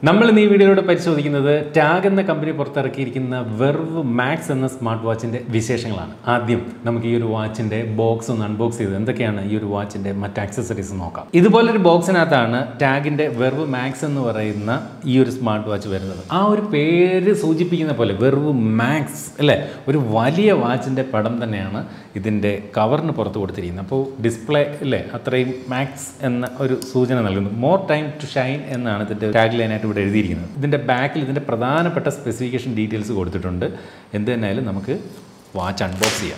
നമ്മൾ ഇന്ന് ഈ വീഡിയോയിലൂടെ പരിശോധിക്കുന്നത് ടാഗ് എന്ന കമ്പനി പുറത്തിറക്കിയിരിക്കുന്ന വെർവ് മാക്സ് എന്ന സ്മാർട്ട് വാച്ചിന്റെ വിശേഷങ്ങളാണ് ആദ്യം നമുക്ക് ഈ ഒരു വാച്ചിന്റെ ബോക്സ് ഒന്ന് അൺബോക്സ് ചെയ്ത് എന്തൊക്കെയാണ് ഈ ഒരു വാച്ചിന്റെ മറ്റ് ആക്സസറീസ് നോക്കാം ഇതുപോലൊരു ബോക്സിനകത്താണ് ടാഗിന്റെ വെർവ് മാക്സ് എന്ന് പറയുന്ന ഈ ഒരു സ്മാർട്ട് വാച്ച് വരുന്നത് ആ ഒരു പേര് സൂചിപ്പിക്കുന്ന പോലെ വെർവ് മാക്സ് അല്ലേ ഒരു വലിയ വാച്ചിന്റെ പടം തന്നെയാണ് ഇതിന്റെ കവറിന് പുറത്ത് കൊടുത്തിരിക്കുന്നത് അപ്പോൾ ഡിസ്പ്ലേ അല്ലേ അത്രയും മാക്സ് എന്ന ഒരു സൂചന നൽകുന്നു മോർ ടൈം ടു ഷൈൻ എന്നാണ് ഇതിന്റെ ടാഗ് ലൈനായിട്ട് ഇവിടെ എഴുതിയിരിക്കുന്നത് ഇതിന്റെ ബാക്കിൽ ഇതിന്റെ പ്രധാനപ്പെട്ട സ്പെസിഫിക്കേഷൻ ഡീറ്റെയിൽസ് കൊടുത്തിട്ടുണ്ട് എന്ത് തന്നെയായാലും നമുക്ക് വാച്ച് അൺബോക്സ് ചെയ്യാം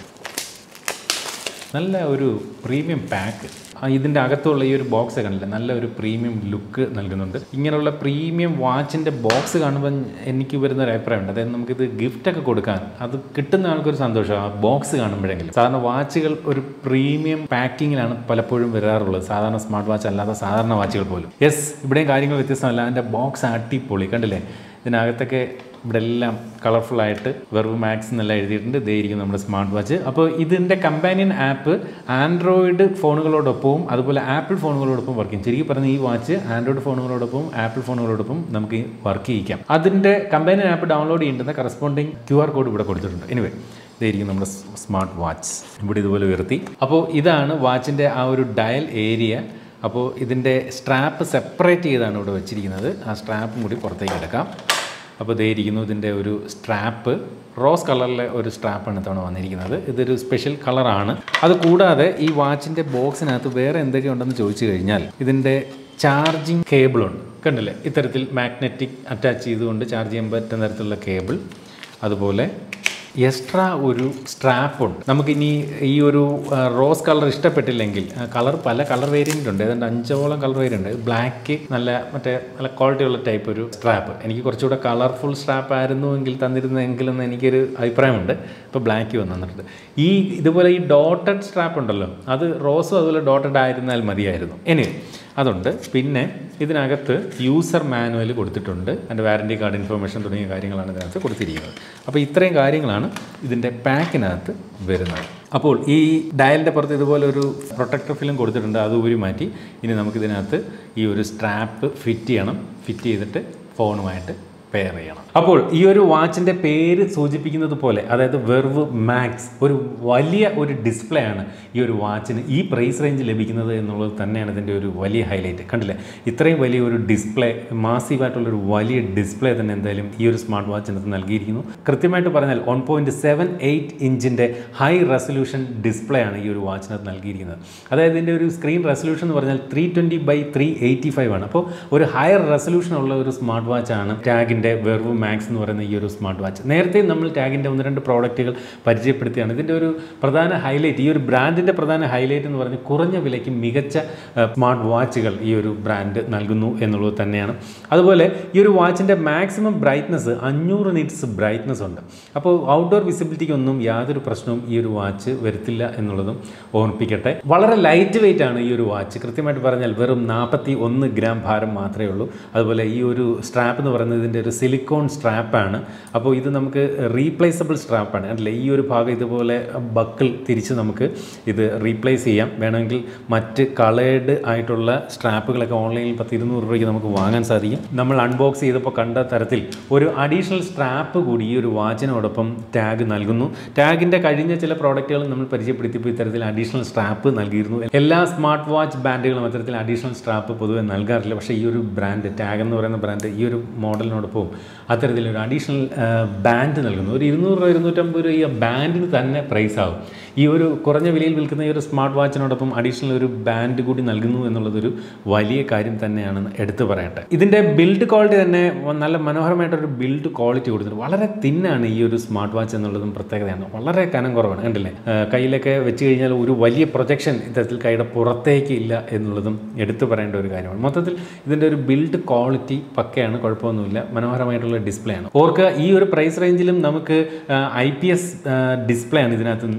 നല്ല ഒരു പ്രീമിയം പാക്ക് ഇതിൻ്റെ അകത്തുള്ള ഈ ഒരു ബോക്സ് കണ്ടില്ല നല്ല ഒരു പ്രീമിയം ലുക്ക് നൽകുന്നുണ്ട് ഇങ്ങനെയുള്ള പ്രീമിയം വാച്ചിൻ്റെ ബോക്സ് കാണുമ്പോൾ എനിക്ക് വരുന്ന ഒരു അഭിപ്രായമുണ്ട് അതായത് നമുക്കിത് ഗിഫ്റ്റൊക്കെ കൊടുക്കാൻ അത് കിട്ടുന്ന ആൾക്കൊരു സന്തോഷം ആ ബോക്സ് കാണുമ്പോഴെങ്കിലും സാധാരണ വാച്ചുകൾ ഒരു പ്രീമിയം പാക്കിങ്ങിലാണ് പലപ്പോഴും വരാറുള്ളത് സാധാരണ സ്മാർട്ട് വാച്ച് അല്ലാത്ത സാധാരണ വാച്ചുകൾ പോലും യെസ് ഇവിടെയും കാര്യങ്ങൾ വ്യത്യസ്തമല്ല അതിൻ്റെ ബോക്സ് അടിപൊളി കണ്ടില്ലേ ഇതിനകത്തൊക്കെ ഇവിടെ എല്ലാം കളർഫുള്ളായിട്ട് വെർവ് മാക്സ് എന്നെല്ലാം എഴുതിയിട്ടുണ്ട് ഇതേ ഇരിക്കും നമ്മുടെ സ്മാർട്ട് വാച്ച് അപ്പോൾ ഇതിൻ്റെ കമ്പാനിയൻ ആപ്പ് ആൻഡ്രോയിഡ് ഫോണുകളോടൊപ്പവും അതുപോലെ ആപ്പിൾ ഫോണുകളോടൊപ്പം വർക്ക് ചെയ്യും ശരിക്കും പറഞ്ഞാൽ ഈ വാച്ച് ആൻഡ്രോയിഡ് ഫോണുകളോടൊപ്പം ആപ്പിൾ ഫോണുകളോടൊപ്പം നമുക്ക് വർക്ക് ചെയ്യിക്കാം അതിൻ്റെ കമ്പാനിയൻ ആപ്പ് ഡൗൺലോഡ് ചെയ്യേണ്ടുന്ന കറസ്പോണ്ടിങ് ക്യു ആർ കോഡ് ഇവിടെ കൊടുത്തിട്ടുണ്ട് എനിവേ ഇതായിരിക്കും നമ്മുടെ സ്മാർട്ട് വാച്ച് ഇവിടെ ഇതുപോലെ ഉയർത്തി അപ്പോൾ ഇതാണ് വാച്ചിൻ്റെ ആ ഒരു ഡയൽ ഏരിയ അപ്പോൾ ഇതിൻ്റെ സ്ട്രാപ്പ് സെപ്പറേറ്റ് ചെയ്താണ് ഇവിടെ വെച്ചിരിക്കുന്നത് ആ സ്ട്രാപ്പും കൂടി പുറത്തേക്ക് എടുക്കാം അപ്പോൾ ഇതേ ഇരിക്കുന്നു ഇതിൻ്റെ ഒരു സ്ട്രാപ്പ് റോസ് കളറിലെ ഒരു സ്ട്രാപ്പാണ് ഇത്തവണ വന്നിരിക്കുന്നത് ഇതൊരു സ്പെഷ്യൽ കളറാണ് അത് കൂടാതെ ഈ വാച്ചിൻ്റെ ബോക്സിനകത്ത് വേറെ എന്തൊക്കെ ഉണ്ടെന്ന് ചോദിച്ചു കഴിഞ്ഞാൽ ഇതിൻ്റെ ചാർജിങ് കേബിളുണ്ട് കണ്ടില്ലേ ഇത്തരത്തിൽ മാഗ്നറ്റിക് അറ്റാച്ച് ചെയ്തുകൊണ്ട് ചാർജ് ചെയ്യാൻ പറ്റുന്ന തരത്തിലുള്ള കേബിൾ അതുപോലെ എക്സ്ട്രാ ഒരു സ്ട്രാപ്പ് ഉണ്ട് നമുക്കിനി ഈ ഒരു ആ, റോസ് കളർ ഇഷ്ടപ്പെട്ടില്ലെങ്കിൽ ആ, കളർ പല കളർ വേരിയൻ്റ് ഉണ്ട് ഏതാണ്ട് അഞ്ചോളം കളർ വേരിയൻ്റ് ഉണ്ട് ബ്ലാക്ക് നല്ല മറ്റേ നല്ല ക്വാളിറ്റി ഉള്ള ടൈപ്പ് ഒരു സ്ട്രാപ്പ് എനിക്ക് കുറച്ചുകൂടെ കളർഫുൾ സ്ട്രാപ്പ് ആയിരുന്നു എങ്കിൽ തന്നിരുന്നെങ്കിലെന്ന് എനിക്കൊരു അഭിപ്രായമുണ്ട് ഇപ്പോൾ ബ്ലാക്ക് വന്നിട്ടുണ്ട് ഈ ഇതുപോലെ ഈ ഡോട്ടഡ് സ്ട്രാപ്പ് ഉണ്ടല്ലോ അത് റോസും അതുപോലെ ഡോട്ടഡ് ആയിരുന്നാൽ മതിയായിരുന്നു ഇനി അതുണ്ട് പിന്നെ ഇതിനകത്ത് യൂസർ മാനുവൽ കൊടുത്തിട്ടുണ്ട് അതിൻ്റെ വാറൻറ്റി കാർഡ് ഇൻഫർമേഷൻ തുടങ്ങിയ കാര്യങ്ങളാണ് ഇതിനകത്ത് കൊടുത്തിരിക്കുന്നത് അപ്പോൾ ഇത്രയും കാര്യങ്ങളാണ് ഇതിൻ്റെ പാക്കിനകത്ത് വരുന്നത് അപ്പോൾ ഈ ഡയലിൻ്റെ പുറത്ത് ഇതുപോലെ ഒരു പ്രൊട്ടക്ടർ ഫിലിം കൊടുത്തിട്ടുണ്ട് അത് ഊരി മാറ്റി ഇനി നമുക്കിതിനകത്ത് ഈ ഒരു സ്ട്രാപ്പ് ഫിറ്റ് ചെയ്യണം ഫിറ്റ് ചെയ്തിട്ട് ഫോണുമായിട്ട് പെയർ ചെയ്യണം അപ്പോൾ ഈ ഒരു വാച്ചിൻ്റെ പേര് സൂചിപ്പിക്കുന്നത് പോലെ അതായത് വെർവ് മാക്സ് ഒരു വലിയ ഒരു ഡിസ്പ്ലേ ആണ് ഈ ഒരു വാച്ചിന് ഈ പ്രൈസ് റേഞ്ച് ലഭിക്കുന്നത് എന്നുള്ളത് തന്നെയാണ് ഇതിൻ്റെ ഒരു വലിയ ഹൈലൈറ്റ് കണ്ടില്ലേ ഇത്രയും വലിയ ഒരു ഡിസ്പ്ലേ മാസീവായിട്ടുള്ളൊരു വലിയ ഡിസ്പ്ലേ തന്നെ എന്തായാലും ഈ ഒരു സ്മാർട്ട് വാച്ചിനകത്ത് നൽകിയിരിക്കുന്നു കൃത്യമായിട്ട് പറഞ്ഞാൽ വൺ പോയിൻറ്റ് സെവൻ എയ്റ്റ് ഇഞ്ചിൻ്റെ ഹൈ റെസൊല്യൂഷൻ ഡിസ്പ്ലേ ആണ് ഈ ഒരു വാച്ചിനകത്ത് നൽകിയിരിക്കുന്നത് അതായത് ഇതിൻ്റെ ഒരു സ്ക്രീൻ റെസൊല്യൂഷൻ എന്ന് പറഞ്ഞാൽ three twenty by three eighty five ആണ് അപ്പോൾ ഒരു ഹയർ റെസൊല്യൂഷൻ ഉള്ള ഒരു സ്മാർട്ട് വാച്ചാണ് ടാഗിൻ്റെ വെർവ് മാക്സ് എന്ന് പറയുന്ന ഈ ഒരു സ്മാർട്ട് വാച്ച് നേരത്തെ നമ്മൾ ടാഗിൻ്റെ ഒന്ന് രണ്ട് പ്രോഡക്റ്റുകൾ പരിചയപ്പെടുത്തിയാണ് ഇതിൻ്റെ ഒരു പ്രധാന ഹൈലൈറ്റ് ഈ ഒരു ബ്രാൻഡിൻ്റെ പ്രധാന ഹൈലൈറ്റ് എന്ന് പറഞ്ഞാൽ കുറഞ്ഞ വിലയ്ക്ക് മികച്ച സ്മാർട്ട് വാച്ചുകൾ ഈ ഒരു ബ്രാൻഡ് നൽകുന്നു എന്നുള്ളത് തന്നെയാണ് അതുപോലെ ഈ ഒരു വാച്ചിൻ്റെ മാക്സിമം ബ്രൈറ്റ്നസ് അഞ്ഞൂറ് നിറ്റ്സ് ബ്രൈറ്റ്നസ് ഉണ്ട് അപ്പോൾ ഔട്ട്ഡോർ വിസിബിലിറ്റിക്കൊന്നും യാതൊരു പ്രശ്നവും ഈ ഒരു വാച്ച് വരുത്തില്ല എന്നുള്ളതും ഓർമ്മിപ്പിക്കട്ടെ വളരെ ലൈറ്റ് വെയിറ്റ് ആണ് ഈ ഒരു വാച്ച് കൃത്യമായിട്ട് പറഞ്ഞാൽ വെറും നാൽപ്പത്തി ഒന്ന് ഗ്രാം ഭാരം മാത്രമേ ഉള്ളൂ അതുപോലെ ഈ ഒരു സ്ട്രാപ്പ് എന്ന് പറയുന്നത് ഇതിൻ്റെ ഒരു സിലിക്കോൺ സ്ട്രാപ്പാണ് അപ്പോൾ ഇത് നമുക്ക് റീപ്ലേസബിൾ സ്ട്രാപ്പാണ് അല്ലേ ഈ ഒരു ഭാഗം ഇതുപോലെ ബക്കിൾ തിരിച്ച് നമുക്ക് ഇത് റീപ്ലേസ് ചെയ്യാം വേണമെങ്കിൽ മറ്റ് കളേർഡ് ആയിട്ടുള്ള സ്ട്രാപ്പുകളൊക്കെ ഓൺലൈനിൽ പത്ത് ഇരുന്നൂറ് രൂപയ്ക്ക് നമുക്ക് വാങ്ങാൻ സാധിക്കും നമ്മൾ അൺബോക്സ് ചെയ്തപ്പോൾ കണ്ട തരത്തിൽ ഒരു അഡീഷണൽ സ്ട്രാപ്പ് കൂടി ഈ ഒരു വാച്ചിനോടൊപ്പം ടാഗ് നൽകുന്നു ടാഗിൻ്റെ കഴിഞ്ഞ ചില പ്രോഡക്റ്റുകൾ നമ്മൾ പരിചയപ്പെടുത്തിയപ്പോൾ ഇത്തരത്തിൽ അഡീഷണൽ സ്ട്രാപ്പ് നൽകിയിരുന്നു എല്ലാ സ്മാർട്ട് വാച്ച് ബ്രാൻഡുകളും അത്തരത്തിൽ അഡീഷണൽ സ്ട്രാപ്പ് പൊതുവെ നൽകാറില്ല പക്ഷേ ഈ ഒരു ബ്രാൻഡ് ടാഗ് എന്ന് പറയുന്ന ബ്രാൻഡ് ഈ ഒരു മോഡലിനോടൊപ്പം അത്തരത്തിലൊരു അഡീഷണൽ ബാൻഡ് നൽകുന്നു ഒരു ഇരുന്നൂറ് രൂപ ഇരുന്നൂറ്റമ്പത് രൂപ ഈ ബാൻഡിന് തന്നെ പ്രൈസ് ആവും ഈ ഒരു കുറഞ്ഞ വിലയിൽ വിൽക്കുന്ന ഈ ഒരു സ്മാർട്ട് വാച്ചിനോടൊപ്പം അഡീഷണൽ ഒരു ബാൻഡ് കൂടി നൽകുന്നു എന്നുള്ളതൊരു വലിയ കാര്യം തന്നെയാണെന്ന് എടുത്തു പറയട്ടെ ഇതിൻ്റെ ബിൽഡ് ക്വാളിറ്റി തന്നെ നല്ല മനോഹരമായിട്ടൊരു ബിൽഡ് ക്വാളിറ്റി കൊടുത്തിട്ടുണ്ട് വളരെ തിന്നാണ് ഈ ഒരു സ്മാർട്ട് വാച്ച് എന്നുള്ളതും പ്രത്യേകതയാണ് വളരെ കനം കുറവാണ് കണ്ടില്ലേ ആ, കയ്യിലൊക്കെ വെച്ച് കഴിഞ്ഞാൽ ഒരു വലിയ പ്രൊജക്ഷൻ ഇത്തരത്തിൽ കൈയുടെ പുറത്തേക്ക് ഇല്ല എന്നുള്ളതും എടുത്തു പറയേണ്ട ഒരു കാര്യമാണ് മൊത്തത്തിൽ ഇതിൻ്റെ ഒരു ബിൽഡ് ക്വാളിറ്റി പക്കയാണ് കുഴപ്പമൊന്നുമില്ല മനോഹരമായിട്ടുള്ള ഡിസ്പ്ലേ ആണ് ഓർക്കുക ഈ ഒരു പ്രൈസ് റേഞ്ചിലും നമുക്ക് ഐ പി എസ് ഡിസ്പ്ലേ ആണ് ഇതിനകത്ത് ലഭിച്ചത്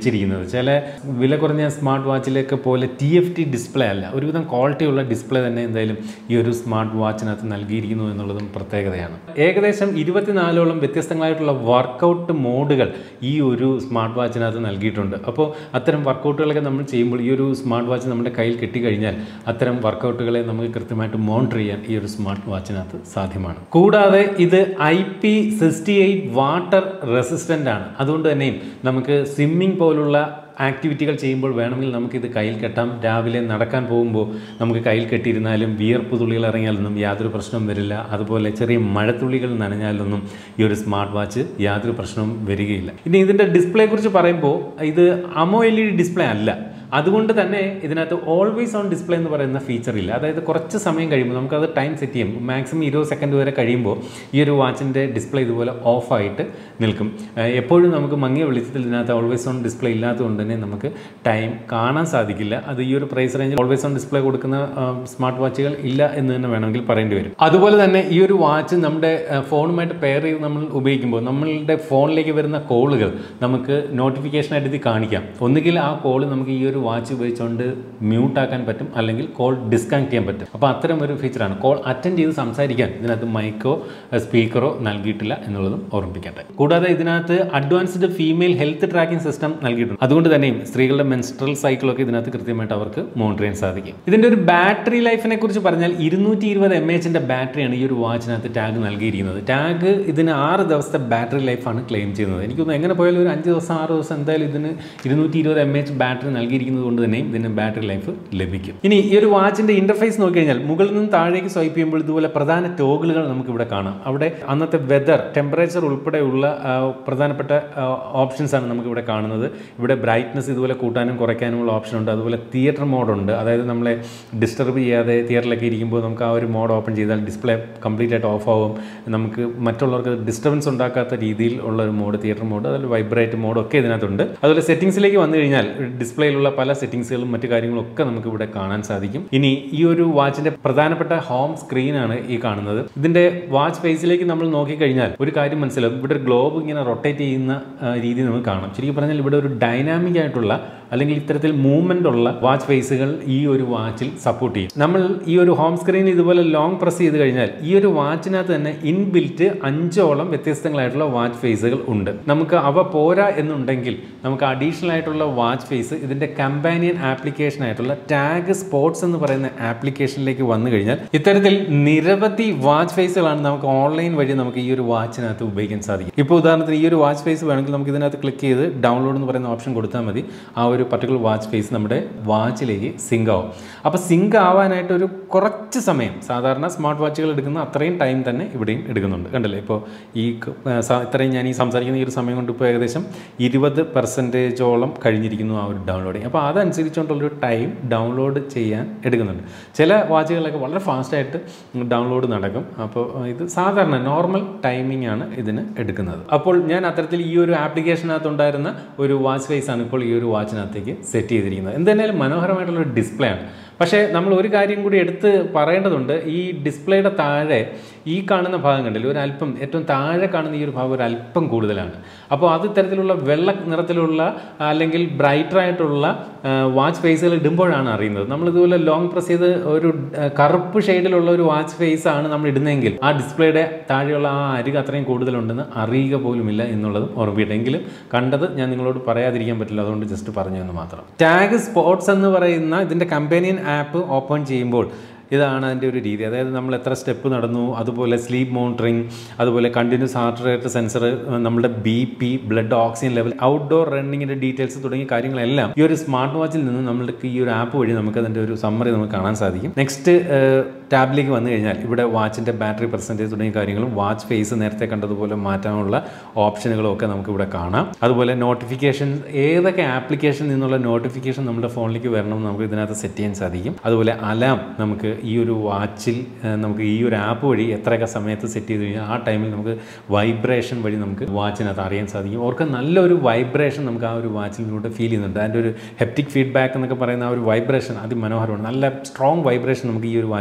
വെച്ചിരിക്കുന്നത് ചില വില കുറഞ്ഞ സ്മാർട്ട് വാച്ചിലൊക്കെ പോലെ ടി എഫ് ടി ഡിസ്പ്ലേ അല്ല ഒരുവിധം ക്വാളിറ്റിയുള്ള ഡിസ്പ്ലേ തന്നെ എന്തായാലും ഈ ഒരു സ്മാർട്ട് വാച്ചിനകത്ത് നൽകിയിരിക്കുന്നു എന്നുള്ളതും പ്രത്യേകതയാണ് ഏകദേശം ഇരുപത്തിനാലോളം വ്യത്യസ്തങ്ങളായിട്ടുള്ള വർക്കൗട്ട് മോഡുകൾ ഈ ഒരു സ്മാർട്ട് വാച്ചിനകത്ത് നൽകിയിട്ടുണ്ട് അപ്പോൾ അത്തരം വർക്കൗട്ടുകളൊക്കെ നമ്മൾ ചെയ്യുമ്പോൾ ഈ ഒരു സ്മാർട്ട് വാച്ച് നമ്മുടെ കയ്യിൽ കിട്ടിക്കഴിഞ്ഞാൽ അത്തരം വർക്കൗട്ടുകളെ നമുക്ക് കൃത്യമായിട്ട് മോണിറ്റർ ചെയ്യാൻ ഈ ഒരു സ്മാർട്ട് വാച്ചിനകത്ത് സാധ്യമാണ് കൂടാതെ ഇത് I P sixty eight water resistant ആണ് അതുകൊണ്ട് തന്നെയും നമുക്ക് സ്വിമ്മിംഗ് പോലുള്ള ആക്ടിവിറ്റികൾ ചെയ്യുമ്പോൾ വേണമെങ്കിൽ നമുക്കിത് കയ്യിൽ കെട്ടാം രാവിലെ നടക്കാൻ പോകുമ്പോൾ നമുക്ക് കയ്യിൽ കെട്ടിയിരുന്നാലും വിയർപ്പ് തുള്ളികൾ ഇറങ്ങിയാലൊന്നും യാതൊരു പ്രശ്നവും വരില്ല അതുപോലെ ചെറിയ മഴത്തുള്ളികൾ നനഞ്ഞാലൊന്നും ഈ ഒരു സ്മാർട്ട് വാച്ച് യാതൊരു പ്രശ്നവും വരികയില്ല ഇനി ഇതിൻ്റെ ഡിസ്പ്ലേ കുറിച്ച് പറയുമ്പോൾ ഇത് AMOLED display അല്ല അതുകൊണ്ട് തന്നെ ഇതിനകത്ത് ഓൾവേസ് ഓൺ ഡിസ്പ്ലേ എന്ന് പറയുന്ന ഫീച്ചർ ഇല്ല അതായത് കുറച്ച് സമയം കഴിയുമ്പോൾ നമുക്കത് ടൈം സെറ്റ് ചെയ്യും മാക്സിമം ഇരുപത് സെക്കൻഡ് വരെ കഴിയുമ്പോൾ ഈ ഒരു വാച്ചിൻ്റെ ഡിസ്പ്ലേ ഇതുപോലെ ഓഫായിട്ട് നിൽക്കും ഏഹ് എപ്പോഴും നമുക്ക് മങ്ങിയ വെളിച്ചത്തിൽ ഇതിനകത്ത് ഓൾവേസ് ഓൺ ഡിസ്പ്ലേ ഇല്ലാത്തതുകൊണ്ട് തന്നെ നമുക്ക് ടൈം കാണാൻ സാധിക്കില്ല അത് ഈ ഒരു പ്രൈസ് റേഞ്ചിൽ ഓൾവേസ് ഓൺ ഡിസ്പ്ലേ കൊടുക്കുന്ന സ്മാർട്ട് വാച്ചുകൾ ഇല്ല എന്ന് തന്നെ വേണമെങ്കിൽ പറയേണ്ടി വരും അതുപോലെ തന്നെ ഈ ഒരു വാച്ച് നമ്മുടെ ഏഹ് ഫോണുമായിട്ട് പെയർ ചെയ്ത് നമ്മൾ ഉപയോഗിക്കുമ്പോൾ നമ്മളുടെ ഫോണിലേക്ക് വരുന്ന കോളുകൾ നമുക്ക് നോട്ടിഫിക്കേഷനായിട്ട് ഇത് കാണിക്കാം ഒന്നുകിൽ ആ കോൾ നമുക്ക് ഈ ഒരു വാച്ച് ഉപയോഗിച്ചുകൊണ്ട് മ്യൂട്ട് ആക്കാൻ പറ്റും അല്ലെങ്കിൽ കോൾ ഡിസ്കണക്ട് ചെയ്യാൻ പറ്റും അപ്പോൾ അത്തരം ഒരു ഫീച്ചറാണ് കോൾ അറ്റൻഡ് ചെയ്ത് സംസാരിക്കാൻ ഇതിനകത്ത് മൈക്കോ സ്പീക്കറോ നൽകിയിട്ടില്ല എന്നുള്ളതും ഓർമ്മിപ്പിക്കട്ടെ കൂടാതെ ഇതിനകത്ത് advanced female health tracking system നൽകിയിട്ടുണ്ട് അതുകൊണ്ട് തന്നെയും സ്ത്രീകളുടെ മെൻസ്ട്രൽ സൈക്കിളൊക്കെ ഇതിനകത്ത് കൃത്യമായിട്ട് അവർക്ക് മോണിറ്റർ ചെയ്യാൻ സാധിക്കും ഇതിൻ്റെ ഒരു ബാറ്ററി ലൈഫിനെ കുറിച്ച് പറഞ്ഞാൽ ഇരുന്നൂറ്റി ഇരുപത് എം എച്ചിൻ്റെ ബാറ്ററിയാണ് ഈ ഒരു വാച്ചിനകത്ത് ടാഗ് നൽകിയിരിക്കുന്നത് ടാഗ് ഇതിന് ആറ് ദിവസത്തെ ബാറ്ററി ലൈഫാണ് ക്ലെയിം ചെയ്യുന്നത് എനിക്കൊന്ന് എങ്ങനെ പോയാലും ഒരു അഞ്ച് ദിവസം ആറ് ദിവസം എന്തായാലും ഇതിന് ഇരുന്നൂറ്റി ഇരുപത് എം എച്ച് ബാറ്ററി നൽകിയിരിക്കുന്നത് കൊണ്ട് തന്നെയും ഇതിന് ബാറ്ററി ലൈഫ് ലഭിക്കും ഇനി ഈ ഒരു വാച്ചിൻ്റെ ഇൻ്റർഫേസ് നോക്കിക്കഴിഞ്ഞാൽ മുകളിൽ നിന്ന് താഴേക്ക് സ്വൈപ്പ് ചെയ്യുമ്പോൾ ഇതുപോലെ പ്രധാന ടോഗിളുകൾ നമുക്ക് ഇവിടെ കാണാം അവിടെ അന്നത്തെ വെതർ ടെമ്പറേച്ചർ ഉൾപ്പെടെയുള്ള ആ, പ്രധാനപ്പെട്ട ഓപ്ഷൻസ് ആണ് നമുക്ക് ഇവിടെ കാണുന്നത് ഇവിടെ ബ്രൈറ്റ്നസ് ഇതുപോലെ കൂട്ടാനും കുറയ്ക്കാനുമുള്ള ഓപ്ഷൻ ഉണ്ട് അതുപോലെ തിയേറ്റർ മോഡുണ്ട് അതായത് നമ്മളെ ഡിസ്റ്റർബ് ചെയ്യാതെ തിയേറ്ററിലൊക്കെ ഇരിക്കുമ്പോൾ നമുക്ക് ആ ഒരു മോഡ് ഓപ്പൺ ചെയ്താൽ ഡിസ്പ്ലേ കംപ്ലീറ്റ് ആയിട്ട് ഓഫ് ആവും നമുക്ക് മറ്റുള്ളവർക്ക് ഡിസ്റ്റർബൻസ് ഉണ്ടാക്കാത്ത രീതിയിൽ ഉള്ള ഒരു മോഡ് തിയേറ്റർ മോഡ് അതിൽ വൈബ്രേറ്റ് മോഡ് ഒക്കെ ഇതിനകത്തുണ്ട് അതുപോലെ സെറ്റിംഗ്സിലേക്ക് വന്നു കഴിഞ്ഞാൽ ഡിസ്പ്ലേയിലുള്ള പല സെറ്റിംഗ്സുകളും മറ്റു കാര്യങ്ങളും ഒക്കെ നമുക്ക് ഇവിടെ കാണാൻ സാധിക്കും ഇനി ഈ ഒരു വാച്ചിന്റെ പ്രധാനപ്പെട്ട ഹോം സ്ക്രീനാണ് ഈ കാണുന്നത് ഇതിന്റെ വാച്ച് ഫേസിലേക്ക് നമ്മൾ നോക്കിക്കഴിഞ്ഞാൽ ഒരു കാര്യം മനസ്സിലാവും ഇവിടെ ഒരു ഗ്ലോബ് ഇങ്ങനെ റൊട്ടേറ്റ് ചെയ്യുന്ന ആ, രീതി നമുക്ക് കാണാം ശരിക്കും പറഞ്ഞാൽ ഇവിടെ ഒരു ഡൈനാമിക് ആയിട്ടുള്ള അല്ലെങ്കിൽ ഇത്തരത്തിൽ മൂവ്മെന്റ് ഉള്ള വാച്ച് ഫേസുകൾ ഈ ഒരു വാച്ചിൽ സപ്പോർട്ട് ചെയ്യും നമ്മൾ ഈ ഒരു ഹോം സ്ക്രീൻ ഇതുപോലെ ലോങ് പ്രസ് ചെയ്ത് കഴിഞ്ഞാൽ ഈ ഒരു വാച്ചിനകത്ത് തന്നെ ഇൻബിൽറ്റ് അഞ്ചോളം വ്യത്യസ്തങ്ങളായിട്ടുള്ള വാച്ച് ഫേസുകൾ ഉണ്ട് നമുക്ക് അവ പോരാ എന്നുണ്ടെങ്കിൽ നമുക്ക് അഡീഷണൽ ആയിട്ടുള്ള വാച്ച് ഫേസ് ഇതിന്റെ കമ്പാനിയൻ ആപ്ലിക്കേഷൻ ആയിട്ടുള്ള ടാഗ് സ്പോർട്സ് എന്ന് പറയുന്ന ആപ്ലിക്കേഷനിലേക്ക് വന്നു കഴിഞ്ഞാൽ ഇത്തരത്തിൽ നിരവധി വാച്ച് ഫേസുകളാണ് നമുക്ക് ഓൺലൈൻ വഴി നമുക്ക് ഈ ഒരു വാച്ചിനകത്ത് ഉപയോഗിക്കാൻ സാധിക്കും ഇപ്പോൾ ഉദാഹരണത്തിന് ഈ ഒരു വാച്ച് ഫേസ് വേണമെങ്കിൽ നമുക്ക് ഇതിനകത്ത് ക്ലിക്ക് ചെയ്ത് ഡൗൺലോഡ് എന്ന് പറയുന്ന ഓപ്ഷൻ കൊടുത്താൽ മതി ആ ഒരു പർട്ടിക്കുലർ വാച്ച് ഫേസ് നമ്മുടെ വാച്ചിലേക്ക് സിങ്ക് ആവും അപ്പോൾ സിങ്ക് ആവാനായിട്ട് ഒരു കുറച്ച് സമയം സാധാരണ സ്മാർട്ട് വാച്ചുകൾ എടുക്കുന്ന അത്രയും ടൈം തന്നെ ഇവിടെയും എടുക്കുന്നുണ്ട് കണ്ടല്ലേ ഇപ്പോൾ ഈ ക- ആ, സ- ഇത്രയും ഞാൻ ഈ സംസാരിക്കുന്ന ഈ ഒരു സമയം കൊണ്ട് ഇപ്പോൾ ഏകദേശം ഇരുപത് പെർസെൻറ്റേജോളം കഴിഞ്ഞിരിക്കുന്നു ആ ഒരു ഡൗൺലോഡിങ് അപ്പോൾ അതനുസരിച്ചുകൊണ്ടുള്ളൊരു ടൈം ഡൗൺലോഡ് ചെയ്യാൻ എടുക്കുന്നുണ്ട് ചില വാച്ചുകളൊക്കെ വളരെ ഫാസ്റ്റായിട്ട് ഡൗൺലോഡ് നടക്കും അപ്പോൾ ഇത് സാധാരണ നോർമൽ ടൈമിംഗ് ആണ് ഇതിന് എടുക്കുന്നത് അപ്പോൾ ഞാൻ അത്തരത്തിൽ ഈ ഒരു ആപ്ലിക്കേഷനകത്തുണ്ടായിരുന്ന ഒരു വാച്ച് ഫേസ് ആണ് ഇപ്പോൾ ഈ ഒരു വാച്ചിനകത്തേക്ക് സെറ്റ് ചെയ്തിരിക്കുന്നത് എന്തായാലും മനോഹരമായിട്ടുള്ള ഒരു ഡിസ്പ്ലേ ആണ് പക്ഷേ നമ്മൾ ഒരു കാര്യം കൂടി എടുത്ത് പറയേണ്ടതുണ്ട് ഈ ഡിസ്പ്ലേയുടെ താഴെ ഈ കാണുന്ന ഭാഗം കണ്ടില്ല ഒരു അല്പം ഏറ്റവും താഴെ കാണുന്ന ഈ ഒരു ഭാഗം ഒരു അല്പം കൂടുതലാണ് അപ്പോൾ അത് ഇത്തരത്തിലുള്ള വെള്ള നിറത്തിലുള്ള അല്ലെങ്കിൽ ബ്രൈറ്റർ ആയിട്ടുള്ള വാച്ച് ഫേസുകൾ ഇടുമ്പോഴാണ് അറിയുന്നത് നമ്മൾ ഇതുപോലെ ലോങ് പ്രസ് ചെയ്ത് ഒരു ആ, കറുപ്പ് ഷെയ്ഡിലുള്ള ഒരു വാച്ച് ഫേസ് ആണ് നമ്മൾ ഇടുന്നതെങ്കിൽ ആ ഡിസ്പ്ലേയുടെ താഴെയുള്ള ആ അരിക് അത്രയും കൂടുതലുണ്ടെന്ന് അറിയുക പോലുമില്ല എന്നുള്ളതും ഓർമ്മിക്കട്ടെ എങ്കിലും കണ്ടത് ഞാൻ നിങ്ങളോട് പറയാതിരിക്കാൻ പറ്റില്ല അതുകൊണ്ട് ജസ്റ്റ് പറഞ്ഞു എന്ന് മാത്രം ടാഗ് സ്പോർട്സ് എന്ന് പറയുന്ന ഇതിൻ്റെ കമ്പാനിയൻ ആപ്പ് ഓപ്പൺ ചെയ്യുമ്പോൾ ഇതാണ് അതിൻ്റെ ഒരു രീതി അതായത് നമ്മൾ എത്ര സ്റ്റെപ്പ് നടന്നു അതുപോലെ സ്ലീപ്പ് മോണിറ്ററിങ് അതുപോലെ കണ്ടിന്യൂസ് ഹാർട്ട് റേറ്റ് സെൻസർ നമ്മുടെ B P blood oxygen level outdoor റണ്ണിങ്ങിൻ്റെ ഡീറ്റെയിൽസ് തുടങ്ങിയ കാര്യങ്ങളെല്ലാം ഈ ഒരു സ്മാർട്ട് വാച്ചിൽ നിന്ന് നമ്മൾക്ക് ഈ ഒരു ആപ്പ് വഴി നമുക്ക് അതിൻ്റെ ഒരു സമ്മറി നമുക്ക് കാണാൻ സാധിക്കും നെക്സ്റ്റ് ടാബിലേക്ക് വന്നു കഴിഞ്ഞാൽ ഇവിടെ വാച്ചിൻ്റെ ബാറ്ററി പെർസെൻറ്റേജ് തുടങ്ങിയ കാര്യങ്ങളും വാച്ച് ഫേസ് നേരത്തെ കണ്ടതുപോലെ മാറ്റാനുള്ള ഓപ്ഷനുകളും ഒക്കെ നമുക്ക് ഇവിടെ കാണാം അതുപോലെ നോട്ടിഫിക്കേഷൻ ഏതൊക്കെ ആപ്ലിക്കേഷനിൽ നിന്നുള്ള നോട്ടിഫിക്കേഷൻ നമ്മുടെ ഫോണിലേക്ക് വരണമെന്ന് നമുക്ക് ഇതിനകത്ത് സെറ്റ് ചെയ്യാൻ സാധിക്കും അതുപോലെ അലാം നമുക്ക് ഈ ഒരു വാച്ചിൽ ഏഹ്, നമുക്ക് ഈ ഒരു ആപ്പ് വഴി എത്രയൊക്കെ സമയത്ത് സെറ്റ് ചെയ്ത് കഴിഞ്ഞാൽ ആ ടൈമിൽ നമുക്ക് വൈബ്രേഷൻ വഴി നമുക്ക് വാച്ചിനകത്ത് അറിയാൻ സാധിക്കും അവർക്ക് നല്ലൊരു വൈബ്രേഷൻ നമുക്ക് ആ ഒരു വാച്ചിലൂടെ ഫീൽ ചെയ്യുന്നുണ്ട് അതിൻ്റെ ഒരു ഹെപ്റ്റിക് ഫീഡ്ബാക്ക് എന്നൊക്കെ പറയുന്ന ആ ഒരു വൈബ്രേഷൻ അതിമനോഹരമാണ് നല്ല സ്ട്രോങ് വൈബ്രേഷൻ നമുക്ക് ഈ ഒരു വാച്ചിലൂടെ അറിയാൻ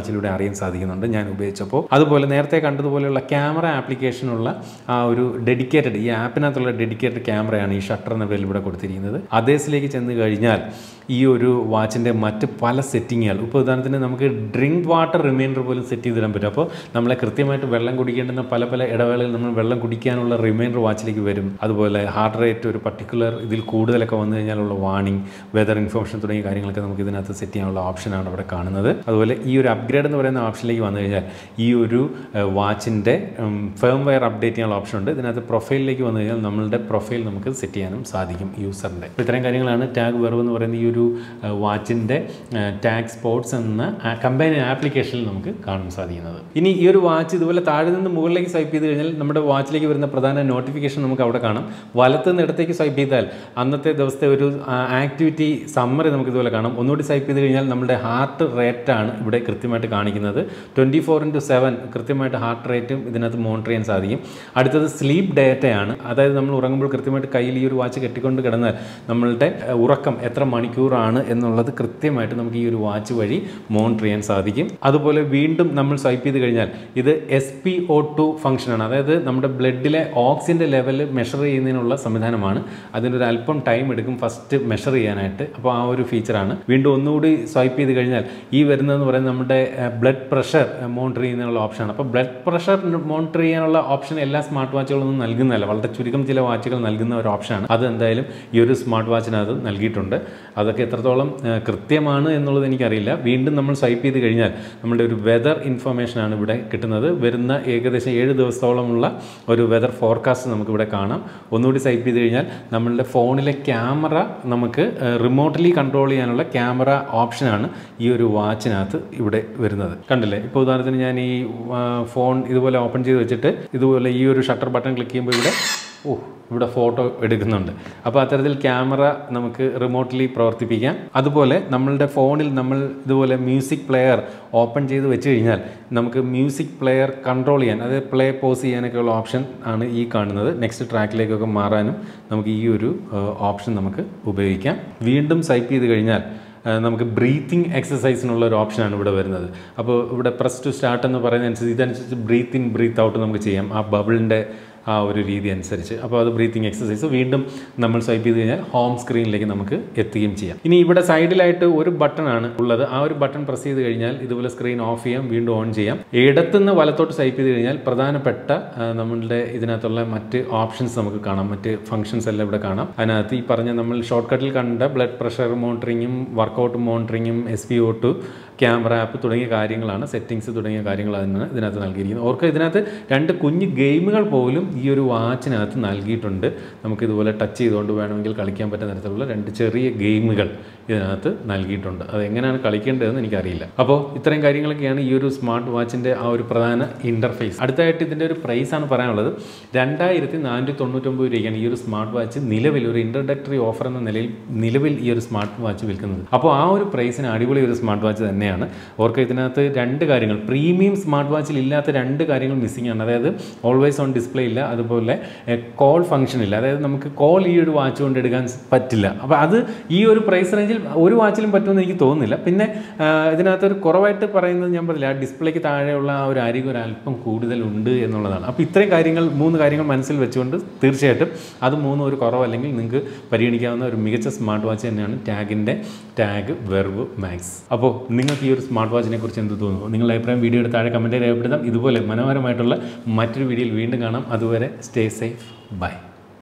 അറിയാൻ സാധിക്കുന്നുണ്ട് ഞാൻ ഉപയോഗിച്ചപ്പോൾ അതുപോലെ നേരത്തെ കണ്ടതുപോലെയുള്ള ക്യാമറ ആപ്ലിക്കേഷനുള്ള ആ ഒരു ഡെഡിക്കേറ്റഡ് ഈ ആപ്പിനകത്തുള്ള ഡെഡിക്കേറ്റഡ് ക്യാമറയാണ് ഈ ഷട്ടർ എന്ന പേരിൽ ഇവിടെ കൊടുത്തിരിക്കുന്നത് അതേസിലേക്ക് ചെന്ന് കഴിഞ്ഞാൽ ഈ ഒരു വാച്ചിൻ്റെ മറ്റ് പല സെറ്റിങ്ങുകൾ ഇപ്പോൾ ഉദാഹരണത്തിന് നമുക്ക് ഡ്രിങ്ക് വാട്ടർ റിമൈൻഡർ പോലും സെറ്റ് ചെയ്തിടാൻ പറ്റും അപ്പോൾ നമ്മളെ കൃത്യമായിട്ട് വെള്ളം കുടിക്കേണ്ടുന്ന പല പല ഇടവേളയിൽ നമ്മൾ വെള്ളം കുടിക്കാനുള്ള റിമൈൻഡർ വാച്ചിലേക്ക് വരും അതുപോലെ ഹാർട്ട് റേറ്റ് ഒരു പർട്ടിക്കുലർ ഇതിൽ കൂടുതലൊക്കെ വന്നു കഴിഞ്ഞാലുള്ള വാണിംഗ് വെതർ ഇൻഫർമേഷൻ തുടങ്ങിയ കാര്യങ്ങളൊക്കെ നമുക്ക് ഇതിനകത്ത് സെറ്റ് ചെയ്യാനുള്ള ഓപ്ഷനാണ് അവിടെ കാണുന്നത് അതുപോലെ ഈ ഒരു അപ്ഗ്രേഡ് എന്ന് പറയുന്ന ഓപ്ഷനിലേക്ക് വന്നു കഴിഞ്ഞാൽ ഈ ഒരു വാച്ചിൻ്റെ ഫേം വെയർ അപ്ഡേറ്റ് ചെയ്യാനുള്ള ഓപ്ഷൻ ഉണ്ട് ഇതിനകത്ത് പ്രൊഫൈലിലേക്ക് വന്നു കഴിഞ്ഞാൽ നമ്മളുടെ പ്രൊഫൈൽ നമുക്ക് സെറ്റ് ചെയ്യാനും സാധിക്കും യൂസറിൻ്റെ അപ്പോൾ ഇത്രയും കാര്യങ്ങളാണ് ടാഗ് വെർവ് എന്ന് പറയുന്ന ഈ ഒരു വാച്ചിൻ്റെ ടാഗ് സ്പോർട്സ് എന്ന കമ്പനി ആപ്ലിക്കേഷനിൽ നമുക്ക് കാണാൻ സാധിക്കുന്നത് ഇനി ഈ ഒരു വാച്ച് ഇതുപോലെ താഴെ നിന്ന് മുകളിലേക്ക് സ്വൈപ്പ് ചെയ്ത് കഴിഞ്ഞാൽ നമ്മുടെ വാച്ചിലേക്ക് വരുന്ന പ്രധാന നോട്ടിഫിക്കേഷൻ നമുക്ക് അവിടെ കാണാം വലത്ത് നിന്ന് ഇടത്തേക്ക് സ്വൈപ്പ് ചെയ്താൽ അന്നത്തെ ദിവസത്തെ ഒരു ആക്ടിവിറ്റി സമ്മറി നമുക്ക് ഇതുപോലെ കാണാം ഒന്നുകൂടി സ്വൈപ്പ് ചെയ്ത് കഴിഞ്ഞാൽ നമ്മുടെ ഹാർട്ട് റേറ്റാണ് ഇവിടെ കൃത്യമായിട്ട് കാണിക്കുന്നത് ട്വൻറ്റി ഫോർ ഇൻറ്റു സെവൻ കൃത്യമായിട്ട് ഹാർട്ട് റേറ്റും ഇതിനകത്ത് മോണിറ്റർ ചെയ്യാൻ സാധിക്കും അടുത്തത് സ്ലീപ്പ് ഡേറ്റയാണ് അതായത് നമ്മൾ ഉറങ്ങുമ്പോൾ കൃത്യമായിട്ട് കയ്യിൽ ഈ ഒരു വാച്ച് കെട്ടിക്കൊണ്ട് കിടന്നാൽ നമ്മളുടെ അഹ്, ഉറക്കം എത്ര മണിക്കൂറാണ് എന്നുള്ളത് കൃത്യമായിട്ട് നമുക്ക് ഈ ഒരു വാച്ച് വഴി മോണിറ്റർ ചെയ്യാൻ സാധിക്കും അതുപോലെ വീണ്ടും നമ്മൾ സ്വൈപ്പ് ചെയ്ത് കഴിഞ്ഞാൽ ഇത് എസ് പി ഒ ടു ഫംഗ്ഷനാണ് അതായത് നമ്മുടെ ബ്ലഡിലെ ഓക്സിജൻ്റെ ലെവൽ മെഷർ ചെയ്യുന്നതിനുള്ള സംവിധാനമാണ് അതിനൊരു അല്പം ടൈം എടുക്കും ഫസ്റ്റ് മെഷർ ചെയ്യാനായിട്ട് അപ്പോൾ ആ ഒരു ഫീച്ചറാണ് വീണ്ടും ഒന്നുകൂടി സ്വൈപ്പ് ചെയ്ത് കഴിഞ്ഞാൽ ഈ വരുന്നതെന്ന് പറയുന്നത് നമ്മുടെ ബ്ലഡ് പ്രഷർ മോണിറ്റർ ചെയ്യുന്നതിനുള്ള ഓപ്ഷനാണ് അപ്പോൾ ബ്ലഡ് പ്രഷർ മോണിറ്റർ ചെയ്യാനുള്ള ഓപ്ഷൻ എല്ലാ സ്മാർട്ട് വാച്ചുകളൊന്നും നൽകുന്നതല്ല വളരെ ചുരുക്കം ചില വാച്ചുകൾ നൽകുന്ന ഒരു ഓപ്ഷനാണ് അത് എന്തായാലും ഈ ഒരു സ്മാർട്ട് വാച്ചിനകത്ത് നൽകിയിട്ടുണ്ട് അതൊക്കെ എത്രത്തോളം ആ, കൃത്യമാണ് എന്നുള്ളത് എനിക്കറിയില്ല വീണ്ടും നമ്മൾ സ്വൈപ്പ് ചെയ്ത് കഴിഞ്ഞാൽ നമ്മുടെ ഒരു വെതർ ഇൻഫർമേഷനാണ് ഇവിടെ കിട്ടുന്നത് വരുന്ന ഏകദേശം ഏഴ് ദിവസത്തോളമുള്ള ഒരു വെതർ ഫോർകാസ്റ്റ് നമുക്കിവിടെ കാണാം ഒന്നുകൂടി സ്വൈപ്പ് ചെയ്ത് കഴിഞ്ഞാൽ നമ്മളുടെ ഫോണിലെ ക്യാമറ നമുക്ക് റിമോട്ട്ലി കൺട്രോൾ ചെയ്യാനുള്ള ക്യാമറ ഓപ്ഷനാണ് ഈ ഒരു വാച്ചിനകത്ത് ഇവിടെ വരുന്നത് കണ്ടില്ലേ ഇപ്പോൾ ഉദാഹരണത്തിന് ഞാൻ ഈ ആ, ഫോൺ ഇതുപോലെ ഓപ്പൺ ചെയ്ത് വെച്ചിട്ട് ഇതുപോലെ ഈ ഒരു ഷട്ടർ ബട്ടൺ ക്ലിക്ക് ചെയ്യുമ്പോൾ ഇവിടെ ഓ ഇവിടെ ഫോട്ടോ എടുക്കുന്നുണ്ട് അപ്പോൾ അത്തരത്തിൽ ക്യാമറ നമുക്ക് റിമോട്ട്ലി പ്രവർത്തിപ്പിക്കാം അതുപോലെ നമ്മളുടെ ഫോണിൽ നമ്മൾ ഇതുപോലെ മ്യൂസിക് പ്ലെയർ ഓപ്പൺ ചെയ്ത് വെച്ച് കഴിഞ്ഞാൽ നമുക്ക് മ്യൂസിക് പ്ലെയർ കൺട്രോൾ ചെയ്യാൻ അതായത് പ്ലേ പോസ് ചെയ്യാനൊക്കെ ഉള്ള ഓപ്ഷൻ ആണ് ഈ കാണുന്നത് നെക്സ്റ്റ് ട്രാക്കിലേക്കൊക്കെ മാറാനും നമുക്ക് ഈ ഒരു ഓപ്ഷൻ നമുക്ക് ഉപയോഗിക്കാം വീണ്ടും സൈപ്പ് ചെയ്ത് കഴിഞ്ഞാൽ ആ, നമുക്ക് ബ്രീത്തിങ് എക്സസൈസിനുള്ള ഒരു ഓപ്ഷനാണ് ഇവിടെ വരുന്നത് അപ്പോൾ ഇവിടെ പ്രസ് ടു സ്റ്റാർട്ട് എന്ന് പറയുന്ന അനുസരിച്ച് ഇതനുസരിച്ച് ബ്രീത്ത് ഇൻ ബ്രീത്ത് ഔട്ട് നമുക്ക് ചെയ്യാം ആ ബബിളിൻ്റെ ആ ഒരു രീതി അനുസരിച്ച് അപ്പോൾ അത് ബ്രീത്തിങ് എക്സസൈസ് വീണ്ടും നമ്മൾ സ്വൈപ്പ് ചെയ്ത് കഴിഞ്ഞാൽ ഹോം സ്ക്രീനിലേക്ക് നമുക്ക് എത്തുകയും ചെയ്യാം ഇനി ഇവിടെ സൈഡിലായിട്ട് ഒരു ബട്ടൺ ആണ് ഉള്ളത് ആ ഒരു ബട്ടൺ പ്രസ് ചെയ്ത് കഴിഞ്ഞാൽ ഇതുപോലെ സ്ക്രീൻ ഓഫ് ചെയ്യാം വീണ്ടും ഓൺ ചെയ്യാം ഇടത്തുനിന്ന് വലത്തോട്ട് സ്വൈപ്പ് ചെയ്ത് കഴിഞ്ഞാൽ പ്രധാനപ്പെട്ട ആ, നമ്മളുടെ ഇതിനകത്തുള്ള മറ്റ് ഓപ്ഷൻസ് നമുക്ക് കാണാം മറ്റ് ഫംഗ്ഷൻസ് എല്ലാം ഇവിടെ കാണാം അതിനകത്ത് ഈ പറഞ്ഞ നമ്മൾ ഷോർട്ട് കട്ടിൽ കണ്ട ബ്ലഡ് പ്രഷർ മോണിറ്ററിങ്ങും വർക്കൗട്ട് മോണിറ്ററിങ്ങും S P O two camera app തുടങ്ങിയ കാര്യങ്ങളാണ് സെറ്റിങ്സ് തുടങ്ങിയ കാര്യങ്ങൾ അതിന് ഇതിനകത്ത് നൽകിയിരിക്കുന്നത് ഓർക്ക് ഇതിനകത്ത് രണ്ട് കുഞ്ഞ് ഗെയിമുകൾ പോലും ഈ ഒരു വാച്ചിനകത്ത് നൽകിയിട്ടുണ്ട് നമുക്ക് ഇതുപോലെ ടച്ച് ചെയ്തുകൊണ്ട് വേണമെങ്കിൽ കളിക്കാൻ പറ്റുന്ന തരത്തിലുള്ള രണ്ട് ചെറിയ ഗെയിമുകൾ ഇതിനകത്ത് നൽകിയിട്ടുണ്ട് അത് എങ്ങനെയാണ് കളിക്കേണ്ടതെന്ന് എനിക്കറിയില്ല അപ്പോൾ ഇത്രയും കാര്യങ്ങളൊക്കെയാണ് ഈ ഒരു സ്മാർട്ട് വാച്ചിൻ്റെ ആ ഒരു പ്രധാന ഇൻ്റർഫേസ് അടുത്തായിട്ട് ഇതിൻ്റെ ഒരു പ്രൈസ് ആണ് പറയാനുള്ളത് രണ്ടായിരത്തി നാനൂറ്റി തൊണ്ണൂറ്റൊമ്പത് രൂപയ്ക്കാണ് ഈ ഒരു സ്മാർട്ട് വാച്ച് നിലവിൽ ഒരു ഇൻട്രഡക്ടറി ഓഫർ എന്ന നിലയിൽ നിലവിൽ ഈ ഒരു സ്മാർട്ട് വാച്ച് വിൽക്കുന്നത് അപ്പോൾ ആ ഒരു പ്രൈസിന് അടിപൊളി ഒരു സ്മാർട്ട് വാച്ച് തന്നെയാണ് ഓർക്ക് ഇതിനകത്ത് രണ്ട് കാര്യങ്ങൾ പ്രീമിയം സ്മാർട്ട് വാച്ചിൽ ഇല്ലാത്ത രണ്ട് കാര്യങ്ങൾ മിസ്സിംഗ് ആണ് അതായത് ഓൾവേസ് ഓൺ ഡിസ്പ്ലേ ഇല്ല അതുപോലെ കോൾ ഫംഗ്ഷൻ ഇല്ല അതായത് നമുക്ക് കോൾ ഈ ഒരു വാച്ച് കൊണ്ട് എടുക്കാൻ പറ്റില്ല അപ്പോൾ അത് ഈ ഒരു പ്രൈസ് റേഞ്ചിൽ ഒരു വാച്ചിലും പറ്റുമെന്ന് എനിക്ക് തോന്നുന്നില്ല പിന്നെ ആ, ഇതിനകത്ത് ഒരു കുറവായിട്ട് പറയുന്നത് ഞാൻ പറഞ്ഞില്ല ആ ഡിസ്പ്ലേക്ക് താഴെയുള്ള ആ ഒരു അരിക് ഒരു അല്പം കൂടുതലുണ്ട് എന്നുള്ളതാണ് അപ്പോൾ ഇത്രയും കാര്യങ്ങൾ മൂന്ന് കാര്യങ്ങൾ മനസ്സിൽ വെച്ചുകൊണ്ട് തീർച്ചയായിട്ടും അത് മൂന്നും ഒരു കുറവല്ലെങ്കിൽ നിങ്ങൾക്ക് പരിഗണിക്കാവുന്ന ഒരു മികച്ച സ്മാർട്ട് വാച്ച് തന്നെയാണ് ടാഗിൻ്റെ ടാഗ് വെർവ് മാക്സ് അപ്പോൾ നിങ്ങൾക്ക് ഈ ഒരു സ്മാർട്ട് വാച്ചിനെ കുറിച്ച് എന്ത് തോന്നുന്നു നിങ്ങളുടെ അഭിപ്രായം വീഡിയോയുടെ താഴെ കമൻറ്റ് രേഖപ്പെടുത്താം ഇതുപോലെ മനോഹരമായിട്ടുള്ള മറ്റൊരു വീഡിയോയിൽ വീണ്ടും കാണാം അതുവരെ സ്റ്റേ സേഫ് ബൈ